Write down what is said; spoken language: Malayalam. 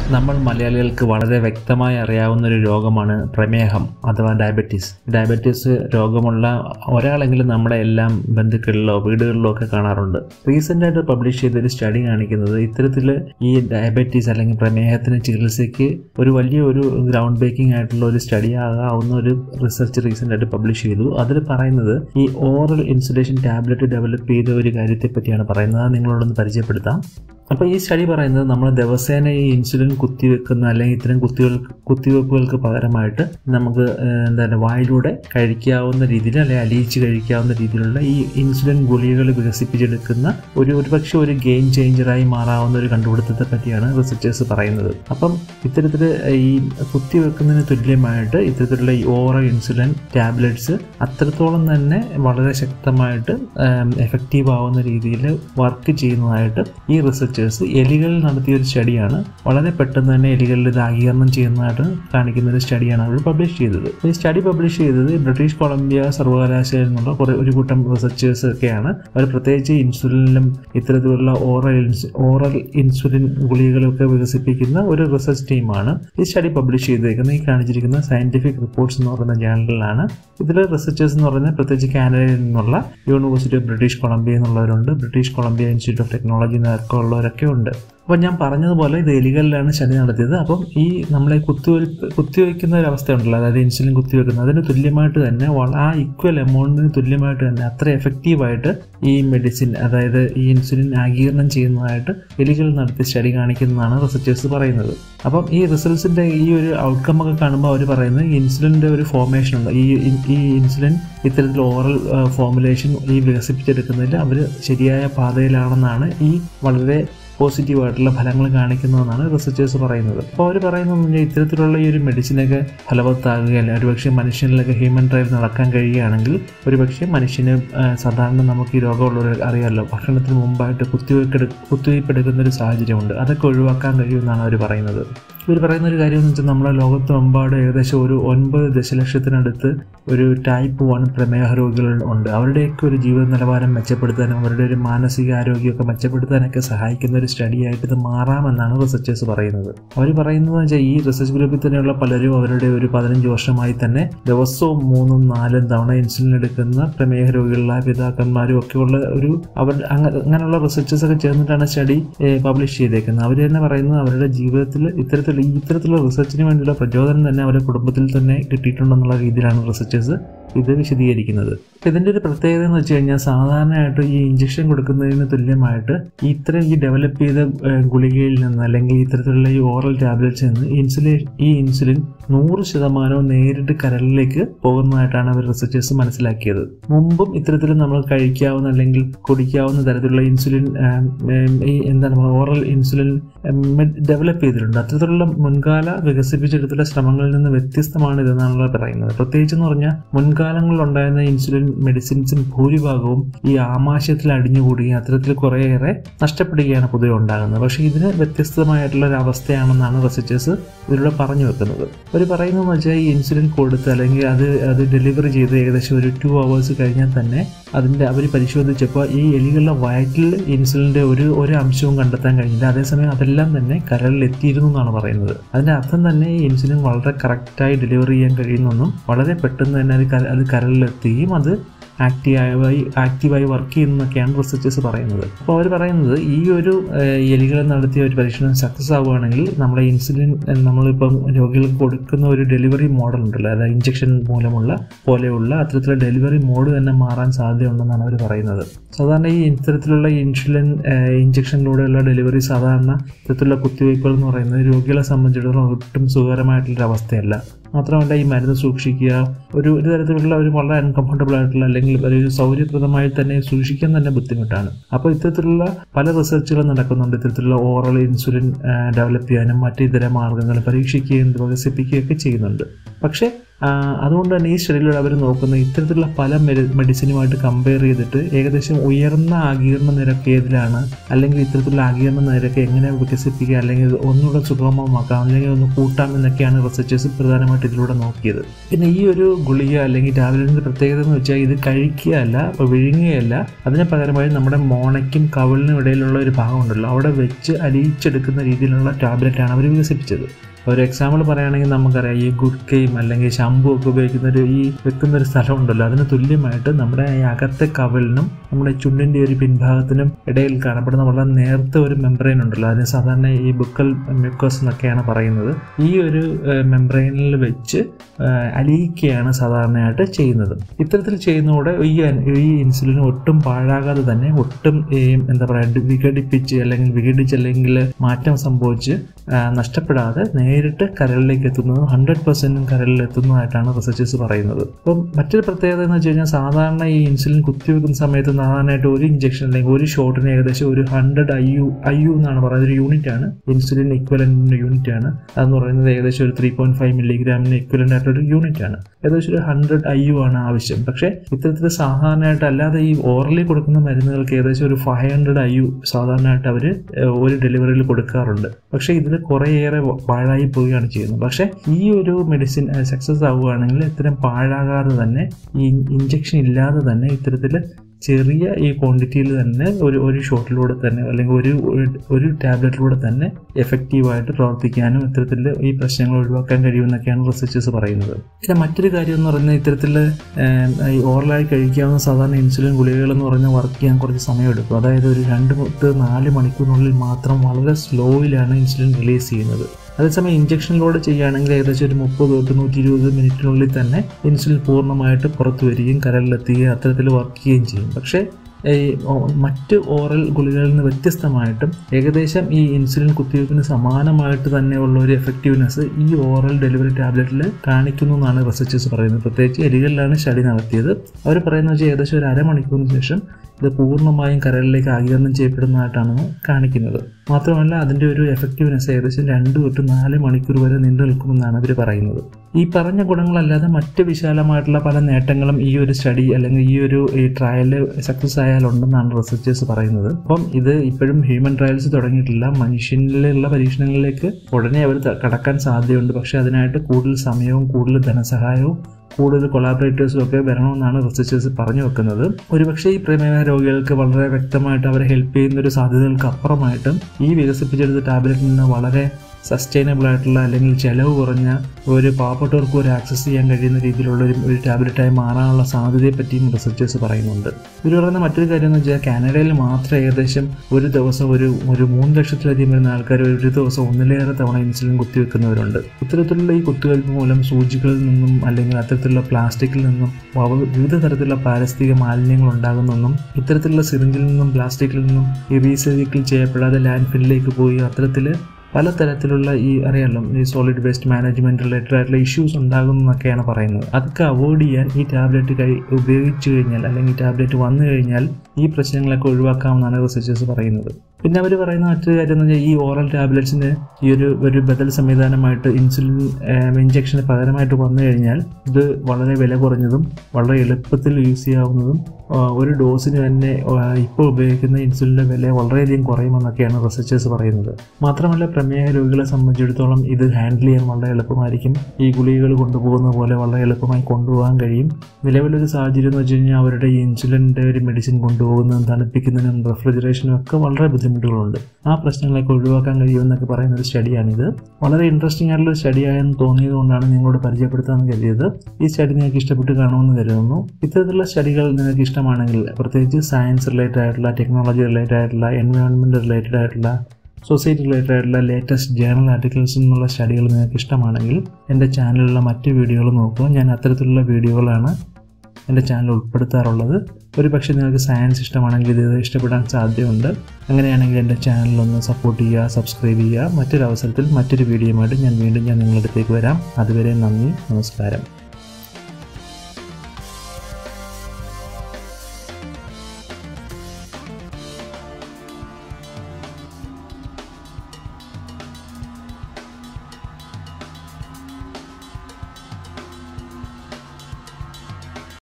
നമ്മൾ മലയാളികൾക്ക് വളരെ വ്യക്തമായി അറിയാവുന്ന ഒരു രോഗമാണ് പ്രമേഹം അഥവാ ഡയബറ്റീസ് ഡയബറ്റീസ് രോഗമുള്ള ഒരാളെങ്കിലും നമ്മുടെ എല്ലാം ബന്ധുക്കളിലോ വീടുകളിലോ ഒക്കെ കാണാറുണ്ട് റീസെൻ്റ് ആയിട്ട് പബ്ലിഷ് ചെയ്ത ഒരു സ്റ്റഡി കാണിക്കുന്നത് ഇത്തരത്തിൽ ഈ ഡയബറ്റീസ് അല്ലെങ്കിൽ പ്രമേഹത്തിന് ചികിത്സയ്ക്ക് ഒരു വലിയ ഒരു ഗ്രൗണ്ട് ബ്രേക്കിംഗ് ആയിട്ടുള്ള ഒരു സ്റ്റഡി ആകാവുന്ന ഒരു റിസർച്ച് റീസെൻ്റ് ആയിട്ട് പബ്ലിഷ് ചെയ്തു അതിൽ പറയുന്നത് ഈ ഓറൽ ഇൻസുലേഷൻ ടാബ്ലറ്റ് ഡെവലപ്പ് ചെയ്ത ഒരു കാര്യത്തെ പറ്റിയാണ് പറയുന്നത് അത് നിങ്ങളോടൊന്ന് പരിചയപ്പെടുത്താം അപ്പോൾ ഈ സ്റ്റഡി പറയുന്നത് നമ്മൾ ദിവസേന ഈ ഇൻസുലിൻ കുത്തിവെക്കുന്ന അല്ലെങ്കിൽ ഇത്തരം കുത്തിവെൽ കുത്തിവെപ്പുകൾക്ക് പകരമായിട്ട് നമുക്ക് ഏഹ്, എന്താണ് വായിലൂടെ കഴിക്കാവുന്ന രീതിയിൽ അല്ലെങ്കിൽ അലിയിച്ച് കഴിക്കാവുന്ന രീതിയിലുള്ള ഈ ഇൻസുലിൻ ഗുളികകൾ വികസിപ്പിച്ചെടുക്കുന്ന ഒരു ഒരുപക്ഷെ ഒരു ഗെയിം ചേഞ്ചറായി മാറാവുന്ന ഒരു കണ്ടുപിടുത്തത്തെ പറ്റിയാണ് റിസർച്ചേഴ്സ് പറയുന്നത് അപ്പം ഇത്തരത്തിൽ ഈ കുത്തിവെക്കുന്നതിന് തുല്യമായിട്ട് ഇത്തരത്തിലുള്ള ഈ ഓറൽ ഇൻസുലിൻ ടാബ്ലറ്റ്സ് അത്രത്തോളം തന്നെ വളരെ ശക്തമായിട്ട് എഫക്റ്റീവ് ആവുന്ന രീതിയിൽ വർക്ക് ചെയ്യുന്നതായിട്ട് ഈ റിസർച്ചേഴ്സ് എലികളിൽ നടത്തിയ ഒരു സ്റ്റഡിയാണ് വളരെ പെട്ടെന്ന് തന്നെ എലികളിൽ ഇത് ആഗീകരണം ചെയ്യുന്നതായിട്ട് കാണിക്കുന്ന ഒരു സ്റ്റഡിയാണ് അവർ പബ്ലിഷ് ചെയ്തത് ഈ സ്റ്റഡി പബ്ലിഷ് ചെയ്തത് ബ്രിട്ടീഷ് കൊളംബിയ സർവകലാശാലയിൽ നിന്നുള്ള കുറേ ഒരു കൂട്ടം റിസർച്ചേഴ്സ് ഒക്കെയാണ് അവർ പ്രത്യേകിച്ച് ഇൻസുലിനിലും ഇത്തരത്തിലുള്ള ഓറൽ ഇൻസു ഓറൽ ഇൻസുലിൻ ഗുളികകളൊക്കെ വികസിപ്പിക്കുന്ന ഒരു റിസർച്ച് ടീമാണ് ഈ സ്റ്റഡി പബ്ലിഷ് ചെയ്തേക്കുന്നത് ഈ കാണിച്ചിരിക്കുന്ന സയന്റിഫിക് റിപ്പോർട്ട്സ് എന്ന് പറയുന്ന ജേണലിലാണ് ഇതിൽ റിസർച്ചേഴ്സ് എന്ന് പറയുന്നത് പ്രത്യേകിച്ച് കാനഡയിൽ നിന്നുള്ള യൂണിവേഴ്സിറ്റി ഓഫ് ബ്രിട്ടീഷ് കൊളംബിയ എന്നുള്ളവരുണ്ട് British Columbia Institute of Technology എന്നൊക്കെ ഉള്ളവരൊക്കെ ഉണ്ട് അപ്പോൾ ഞാൻ പറഞ്ഞതുപോലെ ഇത് എലികളിലാണ് ശനി നടത്തിയത് അപ്പം ഈ നമ്മളെ കുത്തിവെപ്പ് കുത്തിവെക്കുന്ന ഒരു അവസ്ഥ ഉണ്ടല്ലോ അതായത് ഇൻസുലിൻ കുത്തിവെക്കുന്നത് അതിന് തുല്യമായിട്ട് തന്നെ വള- ആ ഈക്വൽ എമൗണ്ടിന് തുല്യമായിട്ട് തന്നെ അത്ര എഫക്റ്റീവായിട്ട് ഈ മെഡിസിൻ അതായത് ഈ ഇൻസുലിൻ ആഗീകരണം ചെയ്യുന്നതായിട്ട് എലികൾ നടത്തിയ സ്റ്റഡി കാണിക്കുന്നതാണ് റിസർച്ചേഴ്സ് പറയുന്നത് അപ്പം ഈ റിസൾട്ട്സിൻ്റെ ഈ ഒരു ഔട്ട്കം ഒക്കെ കാണുമ്പോൾ അവർ പറയുന്നത് ഇൻസുലിൻ്റെ ഒരു ഫോർമേഷൻ ഉണ്ട് ഈ ഈ ഇൻസുലിൻ ഇത്തരത്തിൽ ഓറൽ ഫോർമുലേഷൻ ഈ വികസിപ്പിച്ചെടുക്കുന്നതിൽ അവർ ശരിയായ പാതയിലാണെന്നാണ് ഈ വളരെ പോസിറ്റീവായിട്ടുള്ള ഫലങ്ങൾ കാണിക്കുന്നതെന്നാണ് റിസർച്ചേഴ്സ് പറയുന്നത് അപ്പോൾ അവർ പറയുന്നത് ഇത്തരത്തിലുള്ള ഈ ഒരു മെഡിസിനൊക്കെ ഫലവത്താകുകയല്ല ഒരുപക്ഷെ മനുഷ്യനിലൊക്കെ ഹ്യൂമൻ ട്രയൽ നടക്കാൻ കഴിയുകയാണെങ്കിൽ ഒരുപക്ഷെ മനുഷ്യന് ആ, സാധാരണ നമുക്ക് ഈ രോഗമുള്ളവർ അറിയാമല്ലോ ഭക്ഷണത്തിന് മുമ്പായിട്ട് കുത്തിവയ്ക്കെടു കുത്തിവയ്പ്പെടുക്കുന്ന ഒരു സാഹചര്യമുണ്ട് അതൊക്കെ ഒഴിവാക്കാൻ കഴിയുമെന്നാണ് അവർ പറയുന്നത് ഇവർ പറയുന്ന ഒരു കാര്യം എന്ന് വെച്ചാൽ നമ്മുടെ ലോകത്തെമ്പാടും ഏകദേശം ഒരു ഒൻപത് ദശലക്ഷത്തിനടുത്ത് ഒരു ടൈപ്പ് വൺ പ്രമേഹ രോഗികൾ ഉണ്ട് അവരുടെയൊക്കെ ഒരു ജീവിത നിലവാരം മെച്ചപ്പെടുത്താനും അവരുടെ ഒരു മാനസിക ആരോഗ്യമൊക്കെ മെച്ചപ്പെടുത്താനൊക്കെ സഹായിക്കുന്ന ഒരു സ്റ്റഡി ആയിട്ട് ഇത് മാറാമെന്നാണ് റിസർച്ചേഴ്സ് പറയുന്നത് അവർ പറയുന്നത് വെച്ചാൽ ഈ റിസർച്ച് ഗ്രൂപ്പിൽ തന്നെയുള്ള പലരും അവരുടെ ഒരു പതിനഞ്ച് വർഷമായി തന്നെ ദിവസവും മൂന്നും നാലും തവണ ഇൻസുലിൻ എടുക്കുന്ന പ്രമേഹ രോഗികളായ പിതാക്കന്മാരും ഒക്കെയുള്ള ഒരു അവർ അങ്ങ- അങ്ങനെയുള്ള റിസർച്ചേഴ്സ് ഒക്കെ ചേർന്നിട്ടാണ് സ്റ്റഡി പബ്ലിഷ് ചെയ്തേക്കുന്നത് അവർ തന്നെ പറയുന്നത് അവരുടെ ജീവിതത്തിൽ ഇത്തരത്തിലുള്ള ഈ ഇത്തരത്തിലുള്ള റിസർച്ചിന് വേണ്ടിയുള്ള പ്രചോദനം തന്നെ അവരുടെ കുടുംബത്തിൽ തന്നെ കിട്ടിയിട്ടുണ്ടെന്നുള്ള രീതിയിലാണ് റിസർച്ചേഴ്സ് ഇത് വിശദീകരിക്കുന്നത് അപ്പൊ ഇതിന്റെ ഒരു പ്രത്യേകത എന്ന് വെച്ച് കഴിഞ്ഞാൽ സാധാരണയായിട്ട് ഈ ഇഞ്ചക്ഷൻ കൊടുക്കുന്നതിന് തുല്യമായിട്ട് ഈ ഇത്തരം ഈ ഡെവലപ്പ് ചെയ്ത ഏഹ്, ഗുളികയിൽ നിന്ന് അല്ലെങ്കിൽ ഇത്തരത്തിലുള്ള ഈ ഓറൽ ടാബ്ലറ്റ്സിൽ നിന്ന് ഇൻസുലിൻ ഈ ഇൻസുലിൻ നൂറ് ശതമാനവും നേരിട്ട് കരളിലേക്ക് പോകുന്നതായിട്ടാണ് അവർ റിസർച്ചേഴ്സ് മനസ്സിലാക്കിയത് മുമ്പും ഇത്തരത്തിൽ നമ്മൾ കഴിക്കാവുന്ന അല്ലെങ്കിൽ കുടിക്കാവുന്ന തരത്തിലുള്ള ഇൻസുലിൻ ഏഹ്, ഏഹ്, ഈ എന്താണ് നമ്മൾ ഓറൽ ഇൻസുലിൻ ഡെവലപ്പ് ചെയ്തിട്ടുണ്ട് അത്തരത്തിലുള്ള മുൻകാല വികസിപ്പിച്ചെടുത്തുള്ള ശ്രമങ്ങളിൽ നിന്ന് വ്യത്യസ്തമാണ് ഇതെന്നാണല്ലോ പറയുന്നത് പ്രത്യേകിച്ച് എന്ന് പറഞ്ഞാൽ മുൻകാലങ്ങളിൽ ഉണ്ടായിരുന്ന ഇൻസുലിൻ മെഡിസിൻസും ഭൂരിഭാഗവും ഈ ആമാശയത്തിൽ അടിഞ്ഞുകൂടുകയും അത്തരത്തിൽ കുറേയേറെ നഷ്ടപ്പെടുകയാണ് പൊതുവെ ഉണ്ടാകുന്നത് പക്ഷേ ഇതിന് വ്യത്യസ്തമായിട്ടുള്ള ഒരു അവസ്ഥയാണെന്നാണ് റിസർച്ചേഴ്സ് ഇതിലൂടെ പറഞ്ഞു വെക്കുന്നത് അവർ പറയുന്നതെന്ന് വെച്ചാൽ ഈ ഇൻസുലിൻ കൊടുത്ത് അല്ലെങ്കിൽ അത് അത് ഡെലിവറി ചെയ്ത് ഏകദേശം ഒരു ടു അവേഴ്സ് കഴിഞ്ഞാൽ തന്നെ അതിൻ്റെ അവർ പരിശോധിച്ചപ്പോൾ ഈ എലികളുടെ വയറ്റിൽ ഇൻസുലിൻ്റെ ഒരു ഒരു അംശവും കണ്ടെത്താൻ കഴിഞ്ഞില്ല അതേസമയം അതെല്ലാം തന്നെ കരളിൽ എത്തിയിരുന്നു എന്നാണ് പറയുന്നത് അതിൻ്റെ അർത്ഥം തന്നെ ഈ ഇൻസുലിൻ വളരെ കറക്റ്റായി ഡെലിവറി ചെയ്യാൻ കഴിയുന്നെന്നും വളരെ പെട്ടെന്ന് തന്നെ അത് കര- അത് കരളിലെത്തുകയും അത് ആക്റ്റീവായി ആക്റ്റീവായി വർക്ക് ചെയ്യുന്നൊക്കെയാണ് റിസർച്ചേഴ്സ് പറയുന്നത് അപ്പോൾ അവർ പറയുന്നത് ഈ ഒരു ഏഹ്, എലികളിൽ നടത്തിയ ഒരു പരീക്ഷണം സക്സസ് ആവുകയാണെങ്കിൽ നമ്മുടെ ഇൻസുലിൻ ഏഹ്, നമ്മളിപ്പം രോഗികൾക്ക് കൊടുക്കുന്ന ഒരു ഡെലിവറി മോഡൽ ഉണ്ടല്ലോ അതായത് ഇഞ്ചക്ഷൻ മൂലമുള്ള പോലെയുള്ള അത്തരത്തിലുള്ള ഡെലിവറി മോഡ് തന്നെ മാറാൻ സാധ്യതയുണ്ടെന്നാണ് അവർ പറയുന്നത് സാധാരണ ഈ ഇത്തരത്തിലുള്ള ഇൻസുലിൻ ഇഞ്ചക്ഷനിലൂടെയുള്ള ഡെലിവറി സാധാരണ ഇത്തരത്തിലുള്ള കുത്തിവയ്പ്പുകൾ എന്ന് പറയുന്നത് രോഗികളെ സംബന്ധിച്ചിടത്തോളം ഒട്ടും സുഖകരമായിട്ടുള്ളൊരു അവസ്ഥയല്ല മാത്രമല്ല ഈ മരുന്ന് സൂക്ഷിക്കുക ഒരു ഒരു തരത്തിലുള്ള ഒരു വളരെ അൺകംഫർട്ടബിൾ ആയിട്ടുള്ള അല്ലെങ്കിൽ ഒരു സൗകര്യപ്രദമായി തന്നെ സൂക്ഷിക്കാൻ തന്നെ ബുദ്ധിമുട്ടാണ് അപ്പോൾ ഇത്തരത്തിലുള്ള പല റിസർച്ചുകളും നടക്കുന്നുണ്ട് ഇത്തരത്തിലുള്ള ഓറൽ ഇൻസുലിൻ ഡെവലപ്പ് ചെയ്യാനും മറ്റു ഇതര മാർഗ്ഗങ്ങൾ പരീക്ഷിക്കുകയും വികസിപ്പിക്കുകയും ഒക്കെ ചെയ്യുന്നുണ്ട് പക്ഷേ അതുകൊണ്ട് തന്നെ ഈ സ്റ്റഡിയിലൂടെ അവർ നോക്കുന്നത് ഇത്തരത്തിലുള്ള പല മെഡിസിനുമായിട്ട് കമ്പയർ ചെയ്തിട്ട് ഏകദേശം ഉയർന്ന ആഗീരണ നിരക്ക് ഏതിലാണ് അല്ലെങ്കിൽ ഇത്തരത്തിലുള്ള ആഗീരണ നിരക്ക് എങ്ങനെ വികസിപ്പിക്കുക അല്ലെങ്കിൽ ഒന്നുകൂടെ സുഗമമാക്കാം അല്ലെങ്കിൽ ഒന്ന് കൂട്ടാം എന്നൊക്കെയാണ് റിസർച്ചേഴ്സ് പ്രധാനമായിട്ട് ഇതിലൂടെ നോക്കിയത് പിന്നെ ഈ ഒരു ഗുളിക അല്ലെങ്കിൽ ടാബ്ലറ്റിൻ്റെ പ്രത്യേകത എന്ന് വെച്ചാൽ ഇത് കഴിക്കുകയല്ല അപ്പോൾ വിഴുങ്ങുകയല്ല അതിന് പകരമായി നമ്മുടെ മോണയ്ക്കും കവിളിനും ഇടയിലുള്ള ഒരു ഭാഗമുണ്ടല്ലോ അവിടെ വെച്ച് അലിയിച്ചെടുക്കുന്ന രീതിയിലുള്ള ടാബ്ലറ്റാണ് അവർ വികസിപ്പിച്ചത് ഒരു എക്സാമ്പിൾ പറയുകയാണെങ്കിൽ നമുക്കറിയാം ഈ ഗുഡ്കയും അല്ലെങ്കിൽ ശംഭു ഒക്കെ ഉപയോഗിക്കുന്ന ഒരു ഈ വെക്കുന്ന ഒരു സ്ഥലം ഉണ്ടല്ലോ അതിന് തുല്യമായിട്ട് നമ്മുടെ ഈ അകത്തെ കവിളിനും നമ്മുടെ ചുണ്ടിൻ്റെ ഒരു പിൻഭാഗത്തിനും ഇടയിൽ കാണപ്പെടുന്ന വളരെ നേർത്ത ഒരു മെംബ്രെയിൻ ഉണ്ടല്ലോ അതിന് സാധാരണ ഈ ബുക്കൽ മ്യൂക്കസ് എന്നൊക്കെയാണ് പറയുന്നത് ഈ ഒരു മെംബ്രെയിനിൽ വെച്ച് അലിയിക്കുകയാണ് സാധാരണയായിട്ട് ചെയ്യുന്നത് ഇത്തരത്തിൽ ചെയ്യുന്നതോടെ ഈ ഈ ഇൻസുലിൻ ഒട്ടും പാഴാകാതെ തന്നെ ഒട്ടും എന്താ പറയുക വിഘടിപ്പിച്ച് അല്ലെങ്കിൽ വിഘടിച്ച് അല്ലെങ്കിൽ മാറ്റം സംഭവിച്ച് നഷ്ടപ്പെടാതെ നേരിട്ട് കരളിലേക്ക് എത്തുന്നതും ഹൺഡ്രഡ് പെർസെൻറ്റും കരളിൽ എത്തുന്നതായിട്ടാണ് റിസർച്ചേഴ്സ് പറയുന്നത് അപ്പം മറ്റൊരു പ്രത്യേകത എന്ന് വെച്ച് കഴിഞ്ഞാൽ സാധാരണ ഈ ഇൻസുലിൻ കുത്തിവെക്കുന്ന സമയത്ത് സാധാരണയായിട്ട് ഒരു ഇഞ്ചക്ഷൻ അല്ലെങ്കിൽ ഒരു ഷോട്ടിന് ഏകദേശം ഒരു hundred I U I U എന്നാണ് പറയുന്നത് ഒരു യൂണിറ്റ് ആണ് ഇൻസുലിൻ ഇക്വലൻറ്റിൻ്റെ യൂണിറ്റ് ആണ് അതെന്ന് പറയുന്നത് ഏകദേശം ഒരു ത്രീ പോയിന്റ് ഫൈവ് മില്ലിഗ്രാമിന് ഇക്വലൻ്റ് ആയിട്ടൊരു യൂണിറ്റ് ആണ് ഏകദേശം ഒരു ഹൺഡ്രഡ് ഐ യു ആണ് ആവശ്യം പക്ഷേ ഇത്തരത്തിൽ സാധാരണയായിട്ട് അല്ലാതെ ഈ ഓറലി കൊടുക്കുന്ന മരുന്നുകൾക്ക് ഏകദേശം ഒരു ഫൈവ് ഹൺഡ്രഡ് ഐ യു സാധാരണയായിട്ട് അവർ ഒരു ഡെലിവറിയിൽ കൊടുക്കാറുണ്ട് പക്ഷേ ഇതിൽ കുറേയേറെ പാഴായി പോവുകയാണ് ചെയ്യുന്നത് പക്ഷേ ഈ ഒരു മെഡിസിൻ സക്സസ് ആവുകയാണെങ്കിൽ ഇത്തരം പാഴാകാതെ തന്നെ ഈ ഇഞ്ചക്ഷൻ ഇല്ലാതെ തന്നെ ഇത്തരത്തിൽ ചെറിയ ഈ ക്വാണ്ടിറ്റിയിൽ തന്നെ ഒരു ഒരു ഷോട്ടിലൂടെ തന്നെ അല്ലെങ്കിൽ ഒരു ഒരു ടാബ്ലറ്റിലൂടെ തന്നെ എഫക്റ്റീവായിട്ട് പ്രവർത്തിക്കാനും ഇത്തരത്തിൽ ഈ പ്രശ്നങ്ങൾ ഒഴിവാക്കാൻ കഴിയുമെന്നൊക്കെയാണ് റിസർച്ചേഴ്സ് പറയുന്നത് പിന്നെ മറ്റൊരു കാര്യം എന്ന് പറയുന്നത് ഇത്തരത്തിൽ ഈ ഓറലായി കഴിക്കാവുന്ന സാധാരണ ഇൻസുലിൻ ഗുളികകൾ എന്ന് പറഞ്ഞാൽ വർക്ക് ചെയ്യാൻ കുറച്ച് സമയമെടുക്കും അതായത് ഒരു രണ്ട് തൊട്ട് നാല് മണിക്കൂറിനുള്ളിൽ മാത്രം വളരെ സ്ലോയിലാണ് ഇൻസുലിൻ റിലീസ് ചെയ്യുന്നത് അതേസമയം ഇഞ്ചക്ഷനിലൂടെ ചെയ്യുകയാണെങ്കിൽ ഏകദേശം ഒരു മുപ്പത് തൊട്ട് നൂറ്റി ഇരുപത് മിനിറ്റിനുള്ളിൽ തന്നെ ഇൻസുലിൻ പൂർണ്ണമായിട്ട് പുറത്തു വരികയും കരളിലെത്തുകയും അത്തരത്തിൽ വർക്ക് ചെയ്യുകയും ചെയ്യും പക്ഷേ ഈ മറ്റ് ഓറൽ ഗുളികളിൽ നിന്ന് വ്യത്യസ്തമായിട്ടും ഏകദേശം ഈ ഇൻസുലിൻ കുത്തിവയ്പ്പിന് സമാനമായിട്ട് തന്നെയുള്ള ഒരു എഫക്റ്റീവ്നെസ് ഈ ഓറൽ ഡെലിവറി ടാബ്ലറ്റിൽ കാണിക്കുന്നു എന്നാണ് റിസർച്ചേഴ്സ് പറയുന്നത് പ്രത്യേകിച്ച് എലികളിലാണ് സ്റ്റഡി നടത്തിയത് അവർ പറയുന്നത് വെച്ചാൽ ഏകദേശം ഒരു അരമണിക്കൂറിന് ശേഷം ഇത് പൂർണ്ണമായും കരളിലേക്ക് ആഗിരണം ചെയ്യപ്പെടുന്നതായിട്ടാണ് കാണിക്കുന്നത് മാത്രമല്ല അതിൻ്റെ ഒരു എഫക്റ്റീവ്നെസ് ഏകദേശം രണ്ട് തൊട്ട് നാല് മണിക്കൂർ വരെ നീണ്ടു നിൽക്കുമെന്നാണ് അവർ പറയുന്നത് ഈ പറഞ്ഞ ഗുണങ്ങളല്ലാതെ മറ്റ് വിശാലമായിട്ടുള്ള പല നേട്ടങ്ങളും ഈ ഒരു സ്റ്റഡി അല്ലെങ്കിൽ ഈ ഒരു ഈ ട്രയൽ സക്സസ് ആയാലുണ്ടെന്നാണ് റിസർച്ചേഴ്സ് പറയുന്നത് അപ്പം ഇത് ഇപ്പോഴും ഹ്യൂമൻ ട്രയൽസ് തുടങ്ങിയിട്ടില്ല മനുഷ്യനിലുള്ള പരീക്ഷണങ്ങളിലേക്ക് ഉടനെ അവർ കടക്കാൻ സാധ്യതയുണ്ട് പക്ഷേ അതിനായിട്ട് കൂടുതൽ സമയവും കൂടുതൽ ധനസഹായവും കൂടുതൽ കൊളാബറേറ്റേഴ്സും ഒക്കെ വരണമെന്നാണ് റിസർച്ചേഴ്സ് പറഞ്ഞു വെക്കുന്നത് ഒരുപക്ഷെ ഈ പ്രമേഹ രോഗികൾക്ക് വളരെ വ്യക്തമായിട്ട് അവരെ ഹെൽപ്പ് ചെയ്യുന്ന ഒരു സാധ്യതകൾക്ക് അപ്പുറമായിട്ടും ഈ വികസിപ്പിച്ചെടുത്ത ടാബ്ലറ്റിൽ നിന്ന് വളരെ സസ്റ്റൈനബിൾ ആയിട്ടുള്ള അല്ലെങ്കിൽ ചിലവ് കുറഞ്ഞ ഒരു പാവപ്പെട്ടവർക്ക് ഒരു ആക്സസ് ചെയ്യാൻ കഴിയുന്ന രീതിയിലുള്ള ഒരു ഒരു ടാബ്ലറ്റായി മാറാനുള്ള സാധ്യതയെ പറ്റിയും റിസർച്ചേഴ്സ് പറയുന്നുണ്ട് ഇവർ പറയുന്ന മറ്റൊരു കാര്യം എന്ന് വെച്ചാൽ കാനഡയിൽ മാത്രം ഏകദേശം ഒരു ദിവസം ഒരു ഒരു മൂന്ന് ലക്ഷത്തിലധികം വരുന്ന ആൾക്കാർ ഒരു ദിവസം ഒന്നിലേറെ തവണ ഇൻസുലിൻ കുത്തിവെക്കുന്നവരുണ്ട് ഇത്തരത്തിലുള്ള ഈ കുത്തിവയ്പ്പ് മൂലം സൂചികളിൽ നിന്നും അല്ലെങ്കിൽ അത്തരത്തിലുള്ള പ്ലാസ്റ്റിക്കിൽ നിന്നും വിവിധ തരത്തിലുള്ള പാരിസ്ഥിതിക മാലിന്യങ്ങൾ ഉണ്ടാകുന്നെന്നും ഇത്തരത്തിലുള്ള സിറിഞ്ചിൽ നിന്നും പ്ലാസ്റ്റിക്കിൽ നിന്നും ഈ റീസൈക്കിൾ ചെയ്യപ്പെടാതെ ലാൻഡ് ഫില്ലിലേക്ക് പോയി അത്തരത്തിൽ പലതരത്തിലുള്ള ഈ അറിയാലോ ഈ സോളിഡ് വേസ്റ്റ് മാനേജ്മെന്റ് റിലേറ്റഡ് ആയിട്ടുള്ള ഇഷ്യൂസ് ഉണ്ടാകുന്നതൊക്കെയാണ് പറയുന്നത് അതൊക്കെ അവോയ്ഡ് ചെയ്യാൻ ഈ ടാബ്ലറ്റ് കഴി ഉപയോഗിച്ചു കഴിഞ്ഞാൽ അല്ലെങ്കിൽ ടാബ്ലറ്റ് വന്നു കഴിഞ്ഞാൽ ഈ പ്രശ്നങ്ങളൊക്കെ ഒഴിവാക്കാമെന്നാണ് റിസർച്ചേഴ്സ് പറയുന്നത് പിന്നെ അവർ പറയുന്ന മറ്റൊരു കാര്യം എന്ന് വെച്ചാൽ ഈ ഓറൽ ടാബ്ലറ്റ്സിന് ഈ ഒരു ഒരു ബദൽ സംവിധാനമായിട്ട് ഇൻസുലിൻ ഇഞ്ചക്ഷന് പകരമായിട്ട് വന്നു കഴിഞ്ഞാൽ ഇത് വളരെ വില കുറഞ്ഞതും വളരെ എളുപ്പത്തിൽ യൂസ് ചെയ്യാവുന്നതും ഒരു ഡോസിന് തന്നെ ഇപ്പോൾ ഉപയോഗിക്കുന്ന ഇൻസുലിൻ്റെ വില വളരെയധികം കുറയുമെന്നൊക്കെയാണ് റിസർച്ചേഴ്സ് പറയുന്നത് മാത്രമല്ല പ്രമേഹ രോഗികളെ സംബന്ധിച്ചിടത്തോളം ഇത് ഹാൻഡിൽ ചെയ്യാൻ വളരെ എളുപ്പമായിരിക്കും ഈ ഗുളികകൾ കൊണ്ടുപോകുന്ന പോലെ വളരെ എളുപ്പമായി കൊണ്ടുപോകാൻ കഴിയും നിലവിലൊരു സാഹചര്യം എന്ന് വെച്ച് കഴിഞ്ഞാൽ അവരുടെ ഈ ഇൻസുലിൻ്റെ ഒരു മെഡിസിൻ കൊണ്ടുപോകുന്നതും തണുപ്പിക്കുന്നതിനും റെഫ്രിജറേഷനും ഒക്കെ വളരെ ബുദ്ധിമുട്ടുകളുണ്ട് ആ പ്രശ്നങ്ങളൊക്കെ ഒഴിവാക്കാൻ കഴിയുമെന്നൊക്കെ പറയുന്ന ഒരു സ്റ്റഡിയാണിത് വളരെ ഇൻട്രസ്റ്റിംഗ് ആയിട്ടുള്ള സ്റ്റഡി ആയെന്ന് തോന്നിയത് കൊണ്ടാണ് നിങ്ങളോട് പരിചയപ്പെടുത്താമെന്ന് കരുതിയത് ഈ സ്റ്റഡി നിങ്ങൾക്ക് ഇഷ്ടപ്പെട്ട് കാണുമെന്ന് കരുതുന്നു ഇത്തരത്തിലുള്ള സ്റ്റഡികൾ നിങ്ങൾക്ക് ഇഷ്ടമാണെങ്കിൽ പ്രത്യേകിച്ച് സയൻസ് റിലേറ്റഡ് ആയിട്ടുള്ള ടെക്നോളജി റിലേറ്റഡ് ആയിട്ടുള്ള എൻവയോൺമെൻറ്റ് റിലേറ്റഡ് ആയിട്ടുള്ള സൊസൈറ്റി റിലേറ്റഡ് ആയിട്ടുള്ള ലേറ്റസ്റ്റ് ജേണൽ ആർട്ടിക്കിൾസിൽ നിന്നുള്ള സ്റ്റഡികൾ നിങ്ങൾക്ക് ഇഷ്ടമാണെങ്കിൽ എൻ്റെ ചാനലിലുള്ള മറ്റ് വീഡിയോകൾ നോക്കുക ഞാൻ അത്തരത്തിലുള്ള വീഡിയോകളാണ് എൻ്റെ ചാനൽ ഉൾപ്പെടുത്താറുള്ളത് ഒരു പക്ഷേ നിങ്ങൾക്ക് സയൻസ് ഇഷ്ടമാണെങ്കിൽ ഇത് ഇഷ്ടപ്പെടാൻ സാധ്യതയുണ്ട് അങ്ങനെയാണെങ്കിൽ എൻ്റെ ചാനലൊന്ന് സപ്പോർട്ട് ചെയ്യുക സബ്സ്ക്രൈബ് ചെയ്യുക മറ്റൊരു അവസരത്തിൽ മറ്റൊരു വീഡിയോയുമായിട്ട് ഞാൻ വീണ്ടും ഞാൻ നിങ്ങളുടെ അടുത്തേക്ക് വരാം അതുവരെ നന്ദി നമസ്കാരം